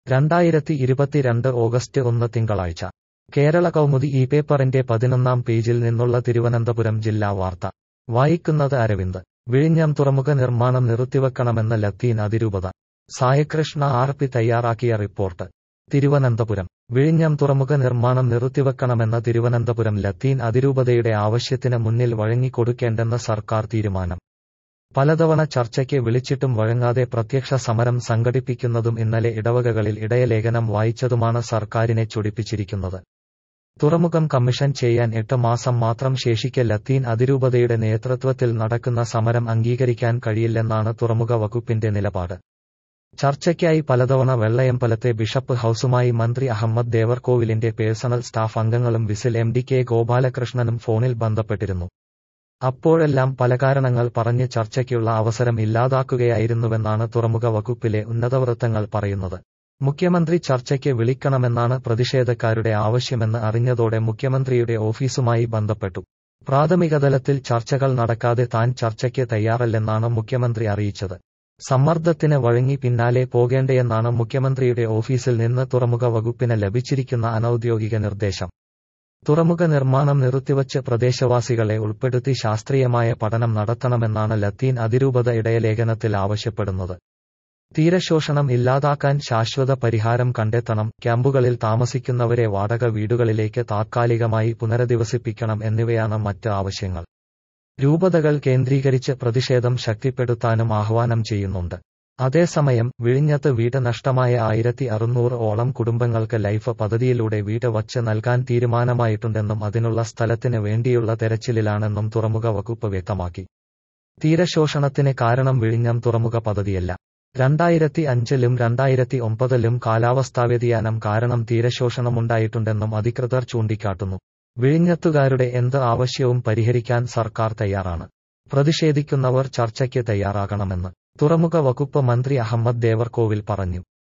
രണ്ടായിരത്തി ഇരുപത്തിരണ്ട് ഓഗസ്റ്റ് ഒന്ന് തിങ്കളാഴ്ച കേരള കൗമുദി ഈ പേപ്പറിന്റെ പതിനൊന്നാം പേജിൽ നിന്നുള്ള തിരുവനന്തപുരം ജില്ലാ വാർത്ത വായിക്കുന്നത് അരവിന്ദ് വിഴിഞ്ഞം തുറമുഖ നിർമ്മാണം നിർത്തിവെക്കണമെന്ന ലത്തീൻ അതിരൂപത സായകൃഷ്ണ ആർ പി തയ്യാറാക്കിയ റിപ്പോർട്ട് തിരുവനന്തപുരം വിഴിഞ്ഞം തുറമുഖ നിർമ്മാണം നിർത്തിവെക്കണമെന്ന തിരുവനന്തപുരം ലത്തീൻ അതിരൂപതയുടെ ആവശ്യത്തിന് മുന്നിൽ വഴങ്ങിക്കൊടുക്കേണ്ടെന്ന സർക്കാർ തീരുമാനം പലതവണ ചർച്ചയ്ക്ക് വിളിച്ചിട്ടും വഴങ്ങാതെ പ്രത്യക്ഷ സമരം സംഘടിപ്പിക്കുന്നതും ഇന്നലെ ഇടവകകളിൽ ഇടയലേഖനം വായിച്ചതുമാണ് സർക്കാരിനെ ചൊടിപ്പിച്ചിരിക്കുന്നത് തുറമുഖം കമ്മീഷൻ ചെയ്യാൻ എട്ട് മാസം മാത്രം ശേഷിക്കെ ലത്തീൻ അതിരൂപതയുടെ നേതൃത്വത്തിൽ നടക്കുന്ന സമരം അംഗീകരിക്കാൻ കഴിയില്ലെന്നാണ് തുറമുഖ വകുപ്പിന്റെ നിലപാട് ചർച്ചയ്ക്കായി പലതവണ വെള്ളയമ്പലത്തെ ബിഷപ്പ് ഹൌസുമായി മന്ത്രി അഹമ്മദ് ദേവർകോവിലിന്റെ പേഴ്സണൽ സ്റ്റാഫ് അംഗങ്ങളും വിസിൽ എം ഡി കെ ഗോപാലകൃഷ്ണനും ഫോണിൽ ബന്ധപ്പെട്ടിരുന്നു അപ്പോഴെല്ലാം പല കാരണങ്ങൾ പറഞ്ഞ് ചർച്ചയ്ക്കുള്ള അവസരം ഇല്ലാതാക്കുകയായിരുന്നുവെന്നാണ് തുറമുഖ വകുപ്പിലെ ഉന്നതവൃത്തങ്ങൾ പറയുന്നത് മുഖ്യമന്ത്രി ചർച്ചയ്ക്ക് വിളിക്കണമെന്നാണ് പ്രതിഷേധക്കാരുടെ ആവശ്യമെന്ന് അറിഞ്ഞതോടെ മുഖ്യമന്ത്രിയുടെ ഓഫീസുമായി ബന്ധപ്പെട്ടു പ്രാഥമികതലത്തിൽ ചർച്ചകൾ നടക്കാതെ താൻ ചർച്ചയ്ക്ക് തയ്യാറല്ലെന്നാണ് മുഖ്യമന്ത്രി അറിയിച്ചത് സമ്മർദ്ദത്തിന് വഴങ്ങി പിന്നാലെ പോകേണ്ടയെന്നാണ് മുഖ്യമന്ത്രിയുടെ ഓഫീസിൽ നിന്ന് തുറമുഖ വകുപ്പിന് ലഭിച്ചിരിക്കുന്ന അനൌദ്യോഗിക നിർദ്ദേശം തുറമുഖ നിർമ്മാണം നിർത്തിവച്ച് പ്രദേശവാസികളെ ഉൾപ്പെടുത്തി ശാസ്ത്രീയമായ പഠനം നടത്തണമെന്നാണ് ലത്തീൻ അതിരൂപത ഇടയലേഖനത്തിൽ ആവശ്യപ്പെടുന്നത് തീരശോഷണം ഇല്ലാതാക്കാൻ ശാശ്വത പരിഹാരം കണ്ടെത്തണം ക്യാമ്പുകളിൽ താമസിക്കുന്നവരെ വാടക വീടുകളിലേക്ക് താത്കാലികമായി പുനരധിവസിപ്പിക്കണം എന്നിവയാണ് മറ്റ് ആവശ്യങ്ങൾ രൂപതകൾ കേന്ദ്രീകരിച്ച് പ്രതിഷേധം ശക്തിപ്പെടുത്താനും ആഹ്വാനം ചെയ്യുന്നുണ്ട് അതേസമയം വിഴിഞ്ഞത്ത് വീട് നഷ്ടമായ ആയിരത്തി അറുന്നൂറ് ഓളം കുടുംബങ്ങൾക്ക് ലൈഫ് പദ്ധതിയിലൂടെ വീട് വച്ച് നൽകാൻ തീരുമാനമായിട്ടുണ്ടെന്നും അതിനുള്ള സ്ഥലത്തിന് വേണ്ടിയുള്ള തെരച്ചിലിലാണെന്നും തുറമുഖ വകുപ്പ് വ്യക്തമാക്കി തീരശോഷണത്തിന് കാരണം വിഴിഞ്ഞം തുറമുഖ പദ്ധതിയല്ല രണ്ടായിരത്തി അഞ്ചിലും രണ്ടായിരത്തി ഒമ്പതിലും കാലാവസ്ഥാ വ്യതിയാനം കാരണം തീരശോഷണമുണ്ടായിട്ടുണ്ടെന്നും അധികൃതർ ചൂണ്ടിക്കാട്ടുന്നു വിഴിഞ്ഞത്തുകാരുടെ എന്ത് ആവശ്യവും പരിഹരിക്കാൻ സർക്കാർ തയ്യാറാണ് പ്രതിഷേധിക്കുന്നവർ ചർച്ചയ്ക്ക് തയ്യാറാകണമെന്ന് തുറമുഖ വകുപ്പ് മന്ത്രി അഹമ്മദ് ദേവർകോവിൽ പറഞ്ഞു